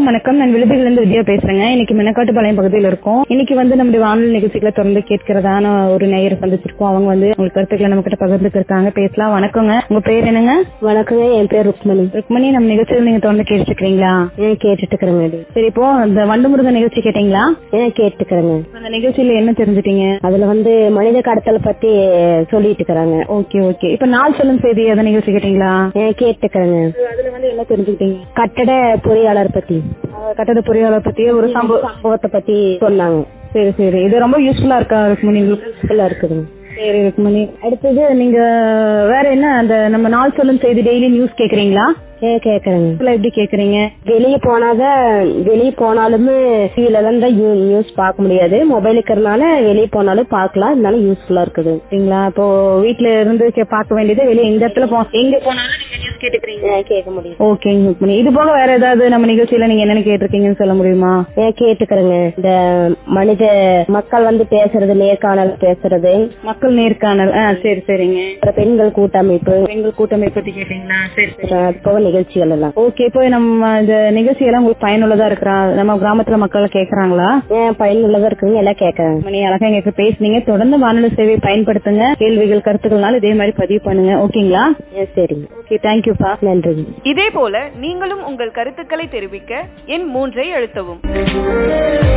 அனைவருக்கும் வணக்கம் நான் விழுதுகள் இருந்து வித்யா பேசுறேங்க இன்னைக்கு மெனக்காட்டுப்பாளையம் பகுதியில் இருக்கோம் இன்னைக்கு வந்து நம்முடைய வானொலி நிகழ்ச்சிகளை தொடர்ந்து கேட்கிறதான ஒரு நேயரை சந்திச்சிருக்கோம் அவங்க வந்து உங்களுக்கு கருத்துக்களை நம்ம கிட்ட பகிர்ந்துட்டு இருக்காங்க பேசலாம் வணக்கங்க உங்க பேர் என்னங்க வணக்கங்க என் பேர் ருக்மணி ருக்மணி நம்ம நிகழ்ச்சியில் நீங்க தொடர்ந்து கேட்டுருக்கீங்களா ஏன் கேட்டுட்டு இருக்கிறேங்க சரி இப்போ இந்த வண்டுமுருகன் நிகழ்ச்சி கேட்டீங்களா ஏன் கேட்டுக்கிறேங்க அந்த நிகழ்ச்சியில என்ன தெரிஞ்சுட்டீங்க அதுல வந்து மனித கடத்தல் பத்தி சொல்லிட்டு இருக்கிறாங்க ஓகே ஓகே இப்ப நாள் சொல்லும் செய்தி அந்த நிகழ்ச்சி கேட்டீங்களா ஏன் கேட்டுக்கிறேங்க அதுல வந்து என்ன தெரிஞ்சுக்கிட்டீங்க கட்டட பொறியாளர் பத்தி அஹ் கட்டட பொறியாளர் பத்திய ஒரு சம்பவம் சம்பவத்தை பத்தி சொன்னாங்க சரி சரி இது ரொம்ப யூஸ்ஃபுல்லா இருக்கா ருக்மணி உங்களுக்கு ஃபுல்லா இருக்குதுங்க சரி ருக்மணி அடுத்தது நீங்க வேற என்ன அந்த நம்ம நாள் சொல்லும் செய்தி டெய்லி நியூஸ் கேக்குறீங்களா ஏன் கேக்குறேங்க இல்ல எப்படி கேக்குறீங்க வெளியே போனாதான் வெளியே போனாலுமே டிவில தான் நியூஸ் பார்க்க முடியாது மொபைல் இருக்கிறதுனால வெளியே போனாலும் பார்க்கலாம் இருந்தாலும் யூஸ்ஃபுல்லா இருக்குது சரிங்களா இப்போ வீட்ல இருந்து கே- பார்க்க வேண்டியது வெளியே எந்த இடத்துல போ எங்க போனாலும் நீங்க நியூஸ் கேட்டுக்கிறீங்க ஏன் கேட்க முடியும் ஓகேங்க ருக்மணி இது போக வேற ஏதாவது நம்ம நிகழ்ச்சியில நீங்க என்னென்ன கேட்டிருக்கீங்கன்னு சொல்ல முடியுமா ஏன் கேட்டுக்கிறேங்க இந்த மனித மக்கள் வந்து பேசுறது நேர்காணல் பேசுறது மக்கள் நேர்காணல் ஆ சரி சரிங்க அப்புறம் பெண்கள் கூட்டமைப்பு பெண்கள் கூட்டமைப்பு பத்தி கேட்டீங்களா சரி சரி அது போக நிகழ்ச்சிகள் எல்லாம் ஓகே இப்போ நம்ம இந்த நிகழ்ச்சி எல்லாம் உங்களுக்கு பயனுள்ளதா இருக்கிறா நம்ம கிராமத்துல மக்கள் கேக்குறாங்களா ஏன் பயனுள்ளதா இருக்குங்க எல்லாம் கேட்கறாங்க மணி அழகா எங்களுக்கு பேசுனீங்க தொடர்ந்து வானொலி சேவை பயன்படுத்துங்க கேள்விகள் கருத்துக்கள்னால இதே மாதிரி பதிவு பண்ணுங்க ஓகேங்களா ஏன் சரிங்க ஓகே தேங்க்யூப்பா நன்றிங்க இதே போல நீங்களும் உங்கள் கருத்துக்களை தெரிவிக்க எண் மூன்றை அழுத்தவும்